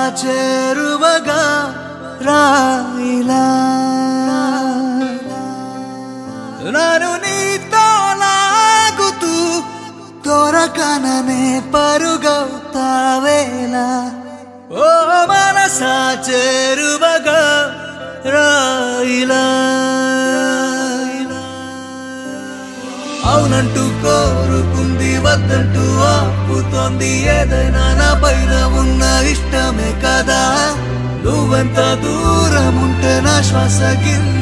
చేరువగా రాయిలా నన్ను నీతో లాగుతూ దొరకననే పరుగవుతావేలా ఓ మనసా చేరువగా రాయిలా అవునంటూ కోరుకుంది వద్దంటూ ఆపుతోంది ఏదైనా నా పైన ఉన్న ఇష్టమే కదా నువ్వెంత దూరం ఉంటే నా శ్వాస గిల్ల